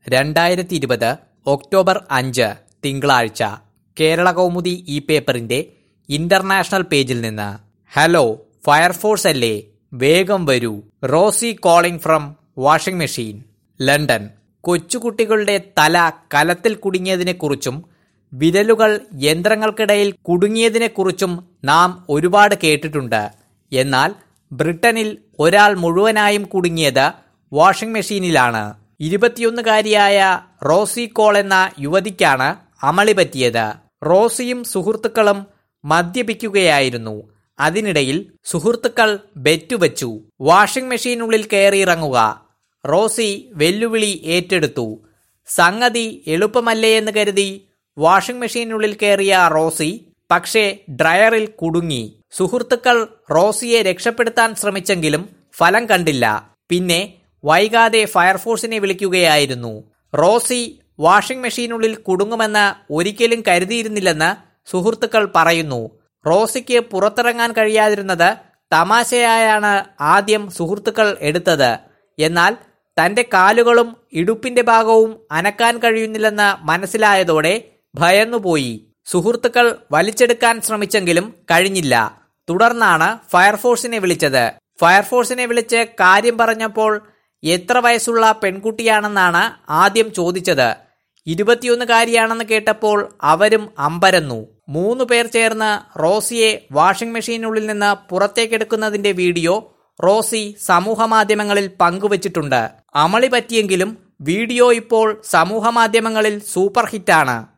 രണ്ടായിരത്തി ഇരുപത് ഒക്ടോബർ അഞ്ച് തിങ്കളാഴ്ച കേരള കൗമുദി ഈ പേപ്പറിന്റെ ഇന്റർനാഷണൽ പേജിൽ നിന്ന് ഹലോ ഫയർഫോഴ്സ് അല്ലേ വേഗം വരൂ Rosie calling from washing machine London കൊച്ചുകുട്ടികളുടെ തല കലത്തിൽ കുടുങ്ങിയതിനെക്കുറിച്ചും വിരലുകൾ യന്ത്രങ്ങൾക്കിടയിൽ കുടുങ്ങിയതിനെക്കുറിച്ചും നാം ഒരുപാട് കേട്ടിട്ടുണ്ട് എന്നാൽ ബ്രിട്ടനിൽ ഒരാൾ മുഴുവനായും കുടുങ്ങിയത് വാഷിംഗ് മെഷീനിലാണ് ഇരുപത്തിയൊന്നുകാരിയായ റോസി കോൾ എന്ന യുവതിക്കാണ് അമളി പറ്റിയത് റോസിയും സുഹൃത്തുക്കളും മദ്യപിക്കുകയായിരുന്നു അതിനിടയിൽ സുഹൃത്തുക്കൾ ബെറ്റുവച്ചു വാഷിംഗ് മെഷീനുള്ളിൽ കയറിയിറങ്ങുക റോസി വെല്ലുവിളി ഏറ്റെടുത്തു സംഗതി എളുപ്പമല്ലേ എന്ന് കരുതി വാഷിംഗ് മെഷീനുള്ളിൽ കയറിയ റോസി പക്ഷേ ഡ്രയറിൽ കുടുങ്ങി സുഹൃത്തുക്കൾ റോസിയെ രക്ഷപ്പെടുത്താൻ ശ്രമിച്ചെങ്കിലും ഫലം കണ്ടില്ല പിന്നെ വൈകാതെ ഫയർഫോഴ്സിനെ വിളിക്കുകയായിരുന്നു റോസി വാഷിംഗ് മെഷീനുള്ളിൽ കുടുങ്ങുമെന്ന് ഒരിക്കലും കരുതിയിരുന്നില്ലെന്ന് സുഹൃത്തുക്കൾ പറയുന്നു റോസിക്ക് പുറത്തിറങ്ങാൻ കഴിയാതിരുന്നത് തമാശയായാണ് ആദ്യം സുഹൃത്തുക്കൾ എടുത്തത് എന്നാൽ തന്റെ കാലുകളും ഇടുപ്പിന്റെ ഭാഗവും അനക്കാൻ കഴിയുന്നില്ലെന്ന് മനസ്സിലായതോടെ ഭയന്നുപോയി സുഹൃത്തുക്കൾ വലിച്ചെടുക്കാൻ ശ്രമിച്ചെങ്കിലും കഴിഞ്ഞില്ല തുടർന്നാണ് ഫയർഫോഴ്സിനെ വിളിച്ചത് ഫയർഫോഴ്സിനെ വിളിച്ച് കാര്യം പറഞ്ഞപ്പോൾ എത്ര വയസ്സുള്ള പെൺകുട്ടിയാണെന്നാണ് ആദ്യം ചോദിച്ചത് ഇരുപത്തിയൊന്നുകാരിയാണെന്ന് കേട്ടപ്പോൾ അവരും അമ്പരന്നു മൂന്ന് പേർ ചേർന്ന് റോസിയെ വാഷിംഗ് മെഷീനുള്ളിൽ നിന്ന് പുറത്തേക്കെടുക്കുന്നതിന്റെ വീഡിയോ റോസി സമൂഹമാധ്യമങ്ങളിൽ പങ്കുവച്ചിട്ടുണ്ട് അമളി പറ്റിയെങ്കിലും വീഡിയോ ഇപ്പോൾ സമൂഹമാധ്യമങ്ങളിൽ സൂപ്പർ ഹിറ്റാണ്